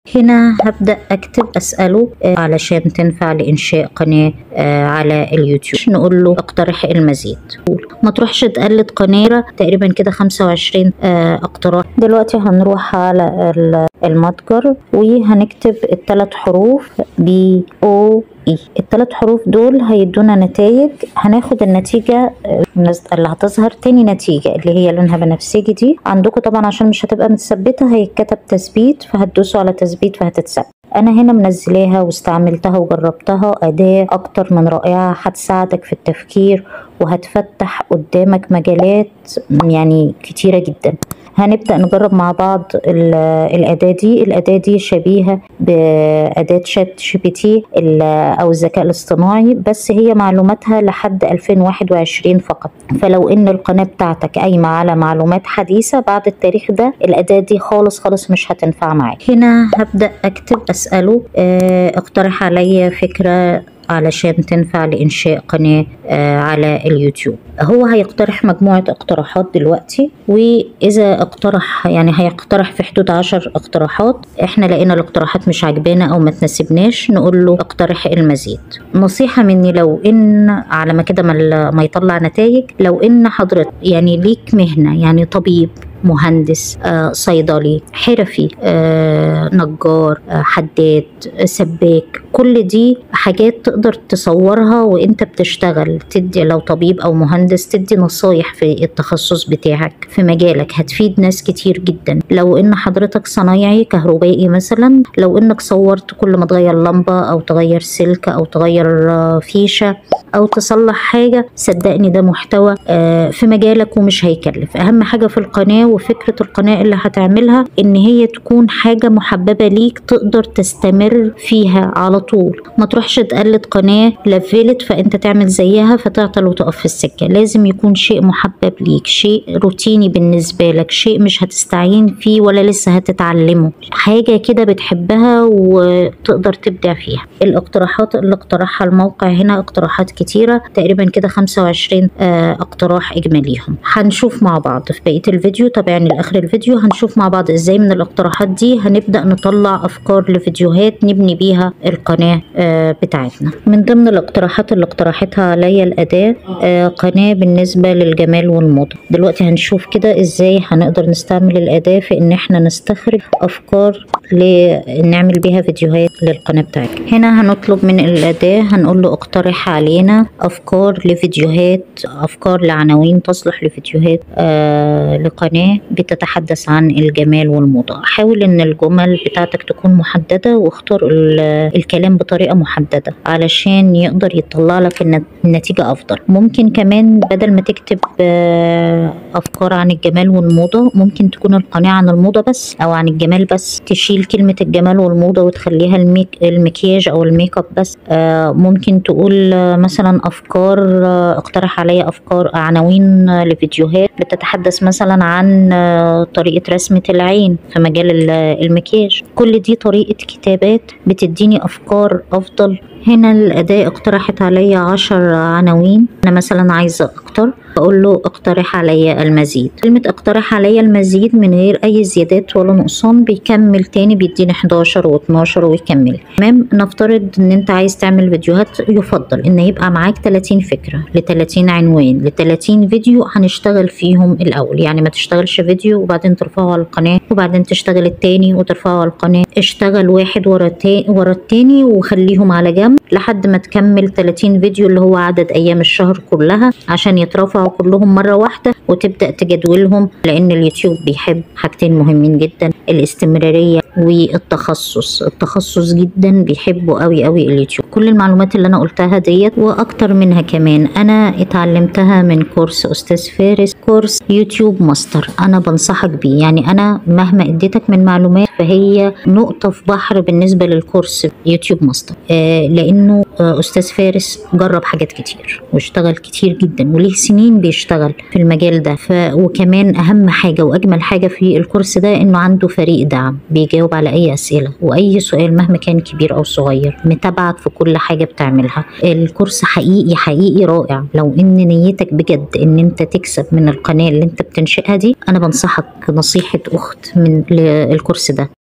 هنا هبدأ أكتب أسأله آه، علشان تنفع لإنشاء قناة آه، على اليوتيوب نقول له اقترح المزيد ما تروحش تقلد قناة تقريبا كده 25 آه، اقتراح دلوقتي هنروح على ال- المتجر وهنكتب الثلاث حروف بي او اي الثلاث حروف دول هيدونا نتائج هناخد النتيجة آه، اللي هتظهر تاني نتيجة اللي هي لونها بنفسجي دي عندكم طبعا عشان مش هتبقى متثبتة هيتكتب تثبيت فهتدوسوا على تثبيت فهتتثبت انا هنا منزلاها واستعملتها وجربتها اداة اكتر من رائعة هتساعدك في التفكير وهتفتح قدامك مجالات يعني كتيرة جدا هنبدأ نجرب مع بعض ال- الأداة دي الأداة دي شبيهة بأداة شات جي بي تي ال- أو الذكاء الاصطناعي بس هي معلوماتها لحد 2021 فقط فلو إن القناة بتاعتك قايمة على معلومات حديثة بعد التاريخ ده الأداة دي خالص خالص مش هتنفع معاك هنا هبدأ أكتب أسأله آه، اقترح عليا فكرة علشان تنفع لإنشاء قناة آه، على اليوتيوب هو هيقترح مجموعة اقتراحات دلوقتي وإذا اقترح يعني هيقترح في حدود عشر اقتراحات احنا لقينا الاقتراحات مش عاجبانا أو ما تناسبناش نقول له اقترح المزيد نصيحة مني لو إن على ما كده ما ما يطلع نتائج لو إن حضرتك يعني ليك مهنة يعني طبيب مهندس آه، صيدلي حرفي آه، نجار آه، حداد آه، سباك كل دي حاجات تقدر تصورها وانت بتشتغل تدي لو طبيب او مهندس تدي نصايح في التخصص بتاعك في مجالك هتفيد ناس كتير جدا لو ان حضرتك صنايعي كهربائي مثلا لو انك صورت كل ما تغير لمبة او تغير سلك او تغير آه، فيشة او تصلح حاجة صدقني ده محتوى آه، في مجالك ومش هيكلف اهم حاجة في القناة وفكرة القناة اللي هتعملها ان هي تكون حاجة محببة ليك تقدر تستمر فيها على طول ما تروحش تقلد قناة لفلت فانت تعمل زيها فتعطل وتقف في السكة لازم يكون شيء محبب ليك شيء روتيني بالنسبة لك شيء مش هتستعين فيه ولا لسه هتتعلمه حاجة كده بتحبها وتقدر تبدع فيها الاقتراحات اللي اقترحها الموقع هنا اقتراحات كتيرة تقريبا كده 25 آه، اقتراح اجماليهم هنشوف مع بعض في بقية الفيديو تابعني لاخر الفيديو هنشوف مع بعض ازاي من الاقتراحات دي هنبدأ نطلع افكار لفيديوهات نبني بيها القناة آه، بتاعتنا من ضمن الاقتراحات اللي اقترحتها عليا الاداة آه، قناة بالنسبة للجمال والموضة دلوقتي هنشوف كده ازاي هنقدر نستعمل الاداة في ان احنا نستخرج افكار لنعمل بيها فيديوهات للقناة بتاعتنا هنا هنطلب من الاداة هنقول له اقترح علينا افكار لفيديوهات افكار لعناوين تصلح لفيديوهات آه لقناة بتتحدث عن الجمال والموضة حاول ان الجمل بتاعتك تكون محددة واختار ال- الكلام بطريقة محددة علشان يقدر يطلع لك النت- النتيجة افضل ممكن كمان بدل ما تكتب آه افكار عن الجمال والموضة ممكن تكون القناة عن الموضة بس او عن الجمال بس تشيل كلمة الجمال والموضة وتخليها الميك المكياج او الميك اب بس آه ممكن تقول آه مثلا افكار آه اقترح عليا افكار عناوين آه لفيديوهات بتتحدث مثلا عن آه طريقة رسمة العين في مجال ال- المكياج كل دي طريقة كتابات بتديني افكار افضل هنا الأداة اقترحت عليا عشر عناوين أنا مثلا عايزة أكتر بقول له اقترح عليا المزيد كلمة اقترح عليا المزيد من غير أي زيادات ولا نقصان بيكمل تاني بيديني 11 و12 ويكمل تمام نفترض إن أنت عايز تعمل فيديوهات يفضل إن يبقى معاك 30 فكرة ل 30 عنوان ل 30 فيديو هنشتغل فيهم الأول يعني ما تشتغلش فيديو وبعدين ترفعه على القناة وبعدين تشتغل التاني وترفعه على القناة اشتغل واحد ورا التا- ورا التاني وخليهم على جنب لحد ما تكمل 30 فيديو اللي هو عدد أيام الشهر كلها عشان يترفعوا كلهم مرة واحدة وتبدأ تجدولهم لأن اليوتيوب بيحب حاجتين مهمين جدا الاستمرارية والتخصص التخصص جدا بيحبوا قوي قوي اليوتيوب كل المعلومات اللي أنا قلتها ديت وأكتر منها كمان أنا اتعلمتها من كورس أستاذ فارس كورس يوتيوب ماستر أنا بنصحك بيه يعني أنا مهما اديتك من معلومات فهي نقطة في بحر بالنسبة للكورس يوتيوب ماستر آه لأنه آه أستاذ فارس جرب حاجات كتير واشتغل كتير جدا وليه سنين بيشتغل في المجال ده ف... وكمان أهم حاجة وأجمل حاجة في الكورس ده إنه عنده فريق دعم بيجاوب على أي أسئلة وأي سؤال مهما كان كبير أو صغير متابعك في كل حاجة بتعملها الكورس حقيقي حقيقي رائع لو إن نيتك بجد إن أنت تكسب من القناة اللي أنت بتنشئها دي أنا بنصحك نصيحة أخت من الكورس ده